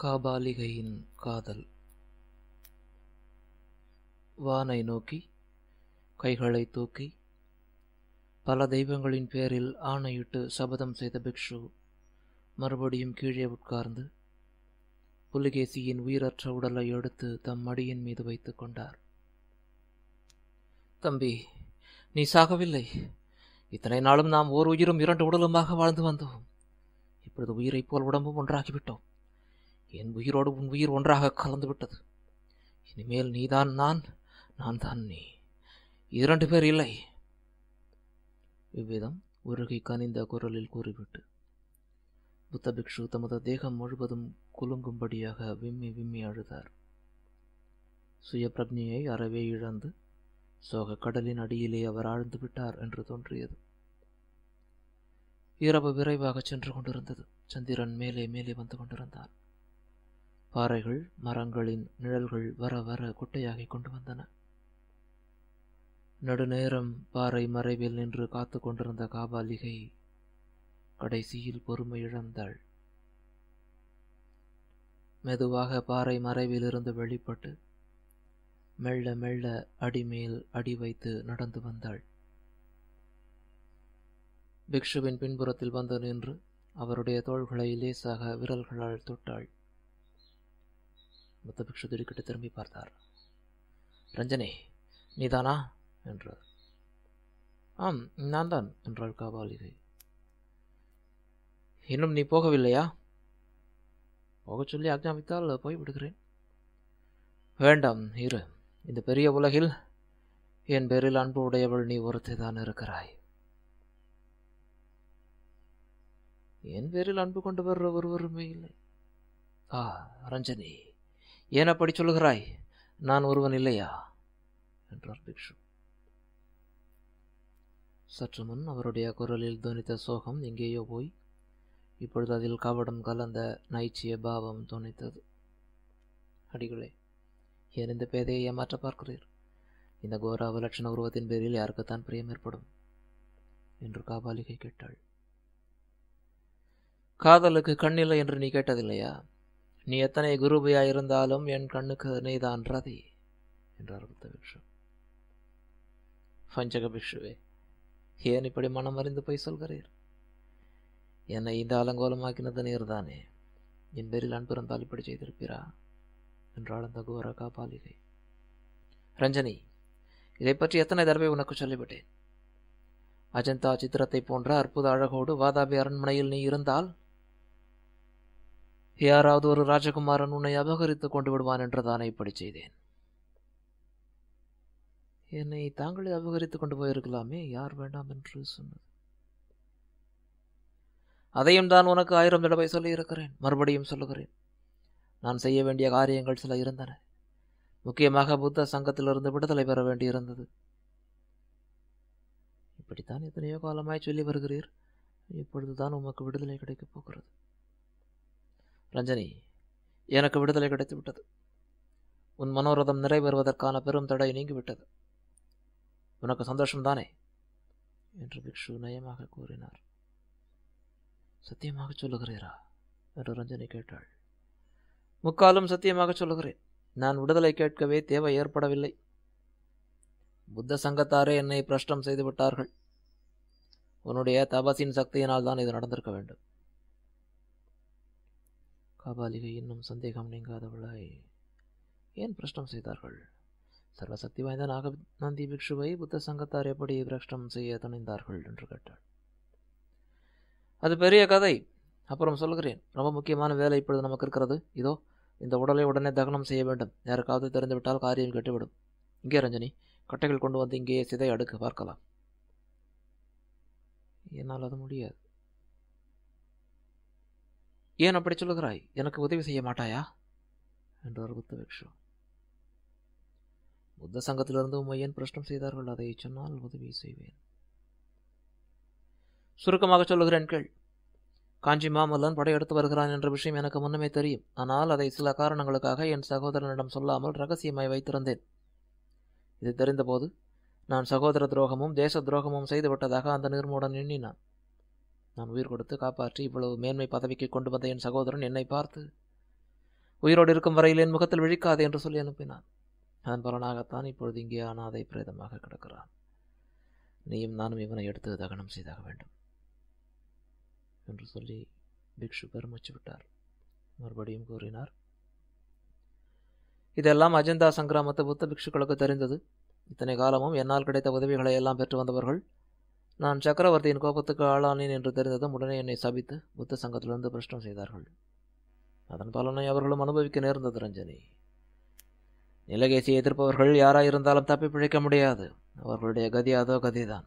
காபாலிகையின் காதல் வானை நோக்கி கைகளை தூக்கி பல தெய்வங்களின் பேரில் ஆணையிட்டு சபதம் செய்த பிக்ஷு மறுபடியும் கீழே உட்கார்ந்து புலிகேசியின் உயிரற்ற உடலை எடுத்து தம் மடியின் மீது வைத்துக் கொண்டார் தம்பி நீ சாகவில்லை இத்தனை நாளும் நாம் ஓர் உயிரும் இரண்டு உடலுமாக வாழ்ந்து வந்தோம் இப்பொழுது உயிரைப் போல் உடம்பும் ஒன்றாகிவிட்டோம் என் உயிரோடு உன் உயிர் ஒன்றாக கலந்து விட்டது இனிமேல் நீதான் நான் நான் தான் நீ இரண்டு பேர் இல்லை இவ்விதம் உருகி கனிந்த குரலில் கூறிவிட்டு புத்த பிக்ஷு தமது தேகம் முழுவதும் குலுங்கும்படியாக விம்மி விம்மி அழுதார் சுய பிரஜையை அறவே இழந்து சோக கடலின் அடியிலே அவர் ஆழ்ந்து விட்டார் என்று தோன்றியது இரவு விரைவாக சென்று கொண்டிருந்தது சந்திரன் மேலே மேலே வந்து கொண்டிருந்தான் பாறைகள் மரங்களின் நிழல்கள் வர வர குட்டையாகிக் கொண்டு வந்தன நெடுநேரம் பாறை மறைவில் நின்று காத்து கொண்டிருந்த காபாலிகை கடைசியில் பொறுமை இழந்தாள் மெதுவாக பாறை மறைவிலிருந்து வெளிப்பட்டு மெல்ல மெல்ல அடிமேல் அடி வைத்து நடந்து வந்தாள் பிக்ஷுவின் பின்புறத்தில் வந்து நின்று அவருடைய தோள்களை லேசாக விரல்களால் தொட்டாள் புத்த பிக்ஷு திடுக்கிட்டு திரும்பி பார்த்தார் ரஞ்சனி நீதானா என்றார் ஆம் நான் தான் என்றாள் காபாலிகை இன்னும் நீ போகவில்லையா போகச் சொல்லி ஆக்ஞாபித்தால் போய் விடுகிறேன் வேண்டாம் இரு இந்த பெரிய உலகில் என் பேரில் அன்பு உடையவள் நீ ஒருத்தி தான் இருக்கிறாய் என் பேரில் அன்பு கொண்டு வர்ற ஒருவருமே இல்லை ஆ ரஞ்சனி ஏன் அப்படி சொல்லுகிறாய் நான் ஒருவன் இல்லையா என்றார் பிக்ஷு சற்று முன் அவருடைய குரலில் துவனித்த சோகம் எங்கேயோ போய் இப்பொழுது அதில் கவடம் கலந்த நைச்சிய பாவம் துணித்தது அடிகளே ஏன் இந்த பேதையை ஏமாற்ற பார்க்கிறீர் இந்த கோர அவலட்சண உருவத்தின் பேரில் யாருக்குத்தான் பிரியம் ஏற்படும் என்று காபாலிகை கேட்டாள் காதலுக்கு கண்ணில்லை என்று நீ கேட்டதில்லையா நீ எத்தனை குருபையா இருந்தாலும் என் கண்ணுக்கு நீதான் ரதி என்றார் புத்த பிக்ஷு பஞ்சக பிக்ஷுவே ஏன் இப்படி மனம் அறிந்து போய் சொல்கிறீர் என்னை இந்த அலங்கோலமாக்கினது நீர்தானே என் பேரில் அன்பு இருந்தால் இப்படி செய்திருப்பீரா என்றாள் அந்த கோர காபாலிகை ரஞ்சனி இதை பற்றி எத்தனை தடவை உனக்கு சொல்லிவிட்டேன் அஜந்தா சித்திரத்தை போன்ற அற்புத அழகோடு வாதாபி அரண்மனையில் நீ இருந்தால் யாராவது ஒரு ராஜகுமாரன் உன்னை அபகரித்து கொண்டு விடுவான் என்று தானே இப்படி செய்தேன் என்னை தாங்களே அபகரித்து கொண்டு போயிருக்கலாமே யார் வேண்டாம் என்று சொன்னது அதையும் தான் உனக்கு ஆயிரம் தடவை சொல்லியிருக்கிறேன் மறுபடியும் சொல்லுகிறேன் நான் செய்ய வேண்டிய காரியங்கள் சில இருந்தன முக்கியமாக புத்த சங்கத்திலிருந்து விடுதலை பெற வேண்டியிருந்தது இப்படித்தான் எத்தனையோ காலமாய் சொல்லி வருகிறீர் இப்பொழுதுதான் உமக்கு விடுதலை கிடைக்கப் போகிறது ரஞ்சனி எனக்கு விடுதலை கிடைத்து விட்டது உன் மனோரதம் நிறைவேறுவதற்கான பெரும் தடை நீங்கிவிட்டது உனக்கு சந்தோஷம்தானே என்று பிக்ஷு நயமாக கூறினார் சத்தியமாக சொல்லுகிறீரா என்று ரஞ்சனி கேட்டாள் முக்காலும் சத்தியமாக சொல்லுகிறேன் நான் விடுதலை கேட்கவே தேவை ஏற்படவில்லை புத்த சங்கத்தாரே என்னை பிரஷ்டம் செய்து விட்டார்கள் உன்னுடைய தபசின் சக்தியினால் தான் இது நடந்திருக்க வேண்டும் காபாலிகை இன்னும் சந்தேகம் நீங்காதவளாய் ஏன் பிரஷ்டம் செய்தார்கள் சர்வசக்தி வாய்ந்த நாக நந்தி பிக்ஷுவை புத்த சங்கத்தார் எப்படி பிரஷ்டம் செய்ய துணிந்தார்கள் என்று கேட்டாள் அது பெரிய கதை அப்புறம் சொல்கிறேன் ரொம்ப முக்கியமான வேலை இப்பொழுது நமக்கு இருக்கிறது இதோ இந்த உடலை உடனே தகனம் செய்ய வேண்டும் யாருக்காவது தெரிந்துவிட்டால் காரியம் கெட்டுவிடும் இங்கே ரஞ்சனி கட்டைகள் கொண்டு வந்து இங்கே சிதை அடுக்க பார்க்கலாம் என்னால் அது முடியாது ஏன் அப்படி சொல்லுகிறாய் எனக்கு உதவி செய்ய மாட்டாயா என்றார் புத்த பிக்ஷு புத்த சங்கத்திலிருந்து உம்மை ஏன் பிரஷ்னம் செய்தார்கள் அதை சொன்னால் உதவி செய்வேன் சுருக்கமாக சொல்லுகிறேன் கேள் காஞ்சி மாமல்லன் படையெடுத்து வருகிறான் என்ற விஷயம் எனக்கு முன்னமே தெரியும் ஆனால் அதை சில காரணங்களுக்காக என் சகோதரனிடம் சொல்லாமல் ரகசியமாய் வைத்திருந்தேன் இது தெரிந்தபோது நான் சகோதர துரோகமும் தேச துரோகமும் செய்துவிட்டதாக அந்த நிர்மூடன் எண்ணினான் நான் உயிர் கொடுத்து காப்பாற்றி இவ்வளவு மேன்மை பதவிக்கு கொண்டு வந்த என் சகோதரன் என்னை பார்த்து உயிரோடு இருக்கும் வரையில் என் முகத்தில் விழிக்காது என்று சொல்லி அனுப்பினான் அதன் பலனாகத்தான் இப்பொழுது இங்கே அனாதை பிரேதமாக கிடக்கிறான் நீயும் நானும் இவனை எடுத்து தகனம் செய்தாக வேண்டும் என்று சொல்லி பிக்ஷு பெருமூச்சு விட்டார் மறுபடியும் கூறினார் இதெல்லாம் அஜந்தா சங்கிராமத்து புத்த பிக்ஷுக்களுக்கு தெரிந்தது இத்தனை காலமும் என்னால் கிடைத்த உதவிகளை எல்லாம் பெற்று வந்தவர்கள் நான் சக்கரவர்த்தியின் கோபத்துக்கு ஆளானேன் என்று தெரிந்ததும் உடனே என்னை சபித்து புத்த சங்கத்திலிருந்து பிரஷ்டம் செய்தார்கள் அதன் பலனை அவர்களும் அனுபவிக்க நேர்ந்தது ரஞ்சனி நிலகேசியை எதிர்ப்பவர்கள் யாராயிருந்தாலும் தப்பி பிழைக்க முடியாது அவர்களுடைய கதி அதோ கதிதான்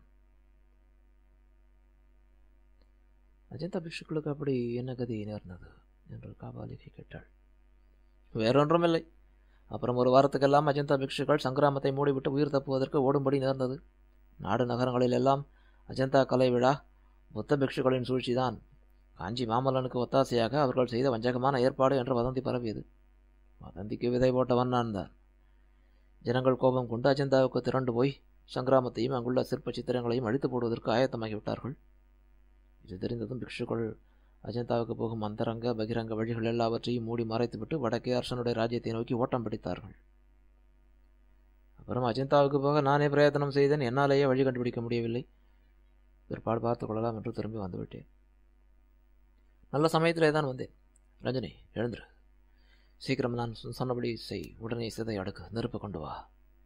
அஜந்தா பிக்ஷுக்களுக்கு அப்படி என்ன கதி நேர்ந்தது என்று காபாலிகை கேட்டாள் வேறொன்றுமில்லை அப்புறம் ஒரு வாரத்துக்கெல்லாம் அஜந்தா பிக்ஷுக்கள் சங்கிராமத்தை மூடிவிட்டு உயிர் தப்புவதற்கு ஓடும்படி நேர்ந்தது நாடு நகரங்களில் எல்லாம் அஜந்தா கலை விழா புத்த பிக்ஷுக்களின் சூழ்ச்சிதான் காஞ்சி மாமல்லனுக்கு ஒத்தாசையாக அவர்கள் செய்த வஞ்சகமான ஏற்பாடு என்று வதந்தி பரவியது வதந்திக்கு விதை போட்டவன் நான் தான் ஜனங்கள் கோபம் கொண்டு அஜந்தாவுக்கு திரண்டு போய் சங்கிராமத்தையும் அங்குள்ள சிற்ப சித்திரங்களையும் அழித்து போடுவதற்கு ஆயத்தமாகிவிட்டார்கள் இது தெரிந்ததும் பிக்ஷுக்கள் அஜந்தாவுக்கு போகும் அந்தரங்க பகிரங்க வழிகள் எல்லாவற்றையும் மூடி மறைத்துவிட்டு வடக்கே அரசனுடைய ராஜ்யத்தை நோக்கி ஓட்டம் பிடித்தார்கள் அப்புறம் அஜந்தாவுக்கு போக நானே பிரயத்தனம் செய்தேன் என்னாலேயே வழி கண்டுபிடிக்க முடியவில்லை பிற்பாடு பார்த்துக் கொள்ளலாம் என்று திரும்பி வந்துவிட்டேன் நல்ல சமயத்திலே தான் வந்தேன் ரஞ்சனி எழுந்துரு சீக்கிரம் நான் சொன்னபடி செய் உடனே சிதை அடுக்கு நெருப்பு கொண்டு வா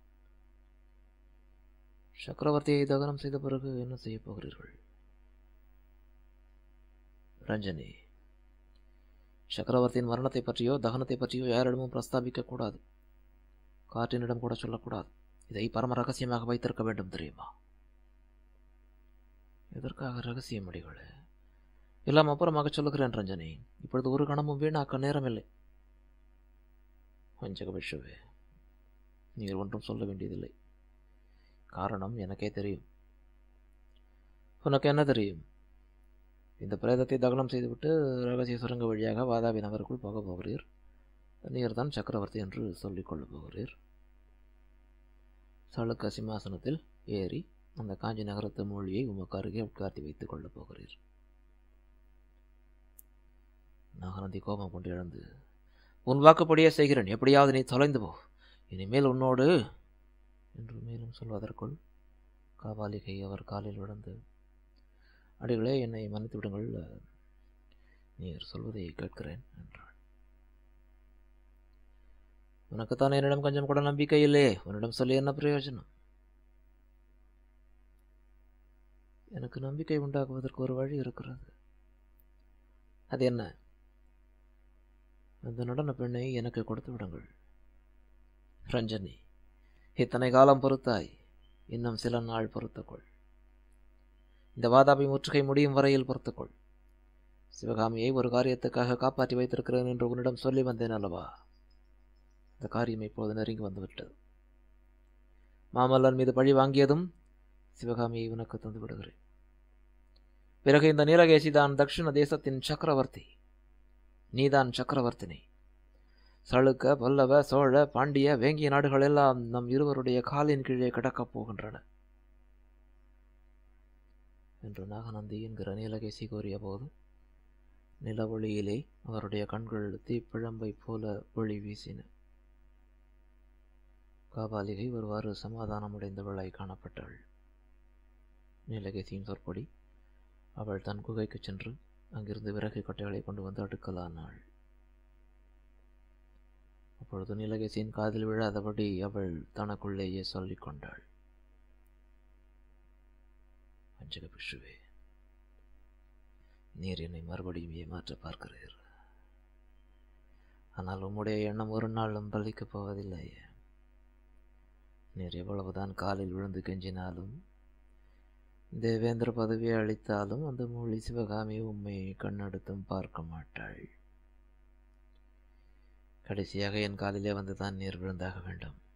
சக்கரவர்த்தியை தகனம் செய்த பிறகு என்ன செய்ய போகிறீர்கள் ரஞ்சனி சக்கரவர்த்தியின் மரணத்தை பற்றியோ தகனத்தை பற்றியோ யாரிடமும் பிரஸ்தாபிக்க கூடாது காற்றினிடம் கூட சொல்லக்கூடாது இதை பரம ரகசியமாக வைத்திருக்க வேண்டும் தெரியுமா எதற்காக ரகசிய முடிகளே எல்லாம் அப்புறமாக சொல்லுகிறேன் ரஞ்சனி இப்பொழுது ஒரு கணமும் வீணாக்க நேரமில்லை வஞ்சக விஷவே நீங்கள் ஒன்றும் சொல்ல வேண்டியதில்லை காரணம் எனக்கே தெரியும் உனக்கு என்ன தெரியும் இந்த பிரேதத்தை தகனம் செய்துவிட்டு ரகசிய சுரங்க வழியாக வாதாபி நகருக்குள் போக போகிறீர் நீர் தான் சக்கரவர்த்தி என்று சொல்லிக் கொள்ளப் போகிறீர் சளுக்க சிம்மாசனத்தில் ஏறி அந்த காஞ்சி நகரத்து மொழியை உமக்கு அருகே உட்கார்த்தி வைத்துக் கொள்ளப் போகிறீர் நாகநந்தி கோபம் கொண்டு எழுந்து உன் வாக்குப்படியே செய்கிறேன் எப்படியாவது நீ தொலைந்து போ இனிமேல் உன்னோடு என்று மேலும் சொல்வதற்குள் காபாலிகை அவர் காலில் விழுந்து அடிகளே என்னை மன்னித்து விடுங்கள் நீர் சொல்வதை கேட்கிறேன் என்றாள் உனக்குத்தான் என்னிடம் கொஞ்சம் கூட நம்பிக்கை இல்லையே உன்னிடம் சொல்லி என்ன பிரயோஜனம் எனக்கு நம்பிக்கை உண்டாக்குவதற்கு ஒரு வழி இருக்கிறது அது என்ன அந்த நடன பெண்ணை எனக்கு கொடுத்து விடுங்கள் ரஞ்சனி இத்தனை காலம் பொறுத்தாய் இன்னும் சில நாள் பொறுத்துக்கொள் இந்த வாதாபி முற்றுகை முடியும் வரையில் பொறுத்துக்கொள் சிவகாமியை ஒரு காரியத்துக்காக காப்பாற்றி வைத்திருக்கிறேன் என்று உன்னிடம் சொல்லி வந்தேன் அல்லவா இந்த காரியம் இப்போது நெருங்கி வந்துவிட்டது மாமல்லன் மீது பழி வாங்கியதும் சிவகாமியை உனக்கு தந்து விடுகிறேன் பிறகு இந்த நீலகேசி தான் தட்சிண தேசத்தின் சக்கரவர்த்தி நீதான் சக்கரவர்த்தினி சளுக்க பல்லவ சோழ பாண்டிய வேங்கிய நாடுகள் எல்லாம் நம் இருவருடைய காலின் கீழே கிடக்கப் போகின்றன என்று நாகநந்தி என்கிற நீலகேசி கூறிய போது நில ஒளியிலே அவருடைய கண்கள் தீப்பிழம்பை போல ஒளி வீசின காபாலிகை ஒருவாறு சமாதானமடைந்தவளாய் காணப்பட்டாள் நீலகேசியின் சொற்படி அவள் தன் குகைக்கு சென்று அங்கிருந்து விறகு கட்டைகளை கொண்டு வந்து அடுக்கலானாள் அப்பொழுது நீலகேசியின் காதில் விழாதபடி அவள் தனக்குள்ளேயே சொல்லிக் கொண்டாள் வஞ்சக பிஷுவே நீர் என்னை மறுபடியும் ஏமாற்ற பார்க்கிறீர் ஆனால் உம்முடைய எண்ணம் ஒரு நாளும் பலிக்கப் போவதில்லை நீர் எவ்வளவுதான் காலில் விழுந்து கெஞ்சினாலும் தேவேந்திர பதவியை அளித்தாலும் அந்த மொழி சிவகாமி உண்மை கண்ணெடுத்தும் பார்க்க மாட்டாள் கடைசியாக என் காலிலே வந்து தான் நீர் விழுந்தாக வேண்டும்